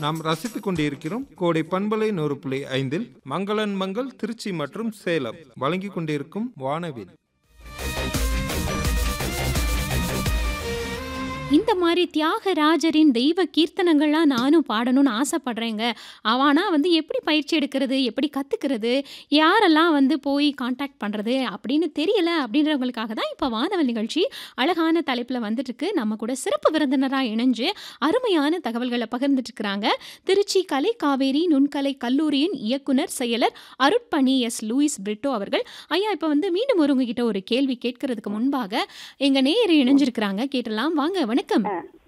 நாம் ரசித்துக் கொண்டிருக்கிறோம் கோடை பண்பலை நூறு புள்ளி ஐந்தில் மங்களன் மங்கள் திருச்சி மற்றும் சேலம் வழங்கிக் கொண்டிருக்கும் வானவில் இந்த மாதிரி தியாகராஜரின் தெய்வ கீர்த்தனங்கள்லாம் நானும் பாடணும்னு ஆசைப்படுறேங்க அவனா வந்து எப்படி பயிற்சி எடுக்கிறது எப்படி கற்றுக்கிறது யாரெல்லாம் வந்து போய் காண்டாக்ட் பண்ணுறது அப்படின்னு தெரியல அப்படின்றவங்களுக்காக தான் இப்போ வானவல் நிகழ்ச்சி அழகான தலைப்பில் வந்துட்டுருக்கு நம்ம கூட சிறப்பு விருந்தினராக இணைஞ்சு அருமையான தகவல்களை பகிர்ந்துட்டு இருக்கிறாங்க திருச்சி கலை காவேரி நுண்கலை கல்லூரியின் இயக்குனர் செயலர் அருட்பணி எஸ் லூயிஸ் பிரிட்டோ அவர்கள் ஐயா இப்போ வந்து மீண்டும் ஒரு உங்ககிட்ட ஒரு கேள்வி கேட்கறதுக்கு முன்பாக எங்க நேயர் இணைஞ்சிருக்கிறாங்க கேட்டலாம் வாங்க வணக்கம்